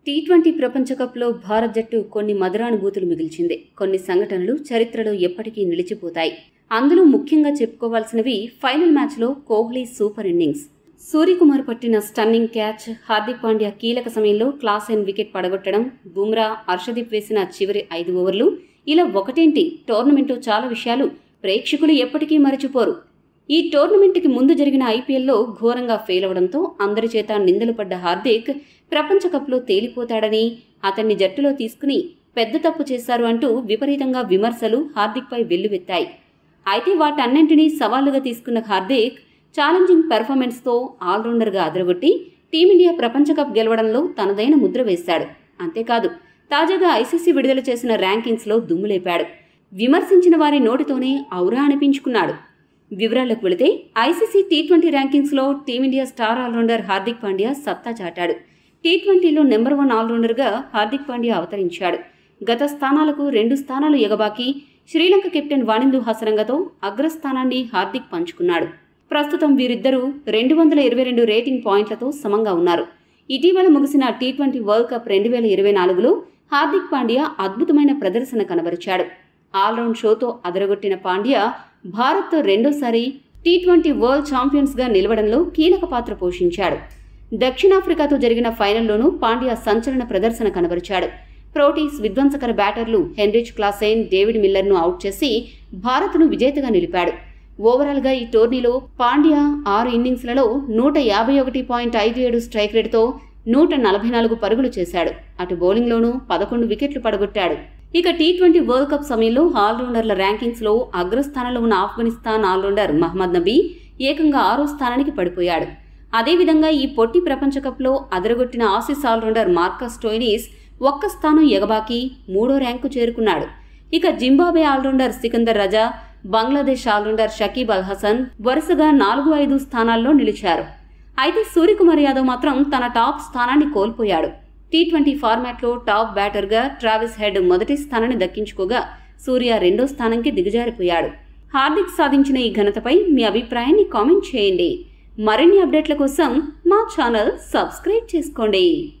T twenty ప్రపంచ కప్లో భారత్ జట్టు కొన్ని మధురానుభూతులు మిగిల్చింది కొన్ని సంఘటనలు చరిత్రలో ఎప్పటికీ నిలిచిపోతాయి అందులో ముఖ్యంగా చెప్పుకోవాల్సినవి ఫైనల్ మ్యాచ్లో కోహ్లీ సూపర్ ఇన్నింగ్స్ సూర్యకుమార్ పట్టిన స్టన్నింగ్ క్యాచ్ హార్దిక్ పాండ్యా కీలక సమయంలో క్లాస్ ఎన్ వికెట్ పడగొట్టడం బుమ్రా హర్షదీప్ వేసిన చివరి ఐదు ఓవర్లు ఇలా ఒకటేంటి టోర్నమెంటు చాలా విషయాలు ప్రేక్షకులు ఎప్పటికీ మరచిపోరు ఈ టోర్నమెంట్కి ముందు జరిగిన ఐపీఎల్లో ఘోరంగా ఫెయిల్ అవడంతో అందరి చేత నిందలు పడ్డ హార్దిక్ ప్రపంచ కప్లో తేలిపోతాడని అతన్ని జట్టులో తీసుకుని పెద్ద తప్పు చేశారు అంటూ విపరీతంగా విమర్శలు హార్దిక్పై వెల్లువెత్తాయి అయితే వాటన్నింటినీ సవాలుగా తీసుకున్న హార్దిక్ ఛాలెంజింగ్ పెర్ఫార్మెన్స్తో ఆల్రౌండర్గా అదరగొట్టి టీమిండియా ప్రపంచ కప్ గెలవడంలో తనదైన ముద్ర వేశాడు అంతేకాదు తాజాగా ఐసీసీ విడుదల చేసిన ర్యాంకింగ్స్లో దుమ్ములేపాడు విమర్శించిన వారి నోటితోనే ఔరా అనిపించుకున్నాడు వివరాల్లోకి వెళితే ఐసీసీ టీ ట్వంటీ ర్యాంకింగ్స్లో team India star allrounder Hardik Pandya సత్తా చాటాడు టీ ట్వంటీలో నెంబర్ వన్ ఆల్రౌండర్గా హార్దిక్ పాండ్యా అవతరించాడు గత స్థానాలకు రెండు స్థానాలు ఎగబాకి శ్రీలంక కెప్టెన్ వాణిందు హసరంగతో అగ్రస్థానాన్ని హార్దిక్ పంచుకున్నాడు ప్రస్తుతం వీరిద్దరూ రెండు వందల ఇరవై రెండు రేటింగ్ పాయింట్లతో సమంగా ఉన్నారు ఇటీవల ముగిసిన టీ ట్వంటీ వరల్డ్ కప్ రెండు వేల ఇరవై నాలుగులో హార్దిక్ పాండ్యా అద్భుతమైన ప్రదర్శన కనబరిచాడు ఆల్రౌండ్ షోతో అదరగొట్టిన పాండ్యా భారత్తో రెండోసారి టీ ట్వంటీ వరల్డ్ ఛాంపియన్స్గా నిలవడంలో కీలక పాత్ర పోషించాడు దక్షిణాఫ్రికాతో జరిగిన ఫైనల్లోనూ పాండ్యా సంచలన ప్రదర్శన కనబరిచాడు ప్రోటీస్ విధ్వంసకర బ్యాటర్లు హెన్రిచ్ క్లాసైన్ డేవిడ్ మిల్లర్ను అవుట్ చేసి భారత్ను విజేతగా నిలిపాడు ఓవరాల్గా ఈ టోర్నీలో పాండ్యా ఆరు ఇన్నింగ్స్లలో నూట యాభై ఒకటి పాయింట్ ఐదు ఏడు స్ట్రైక్ రేటుతో నూట నలభై నాలుగు పరుగులు చేశాడు అటు బౌలింగ్లోనూ పదకొండు వికెట్లు పడగొట్టాడు ఇక టీ ట్వంటీ వరల్డ్ కప్ సమయంలో ఆల్రౌండర్ల ర్యాంకింగ్స్లో అగ్రస్థానంలో ఉన్న ఆఫ్ఘనిస్తాన్ ఆల్రౌండర్ మహమ్మద్ నబీ ఏకంగా ఆరో స్థానానికి పడిపోయాడు అదేవిధంగా ఈ పొట్టి ప్రపంచ కప్లో అదరగొట్టిన ఆసీస్ ఆల్రౌండర్ మార్కస్ టోయినీస్ ఒక్క స్థానం ఎగబాకి మూడో ర్యాంకు చేరుకున్నాడు ఇక Zimbabwe allrounder Sikandar Raza Bangladesh allrounder Shakib Al Hasan వరుసగా నాలుగు ఐదు స్థానాల్లో నిలిచారు అయితే సూర్యకుమార్ యాదవ్ మాత్రం తన టాప్ స్థానాన్ని కోల్పోయాడు టీ ట్వంటీ ఫార్మాట్లో టాప్ బ్యాటర్గా ట్రావిస్ హెడ్ మొదటి స్థానాన్ని దక్కించుకోగా సూర్య రెండో స్థానంకి దిగజారిపోయాడు హార్దిక్ సాధించిన ఈ ఘనతపై మీ అభిప్రాయాన్ని కామెంట్ చేయండి మరిన్ని అప్డేట్ల కోసం మా ఛానల్ సబ్స్క్రైబ్ చేసుకోండి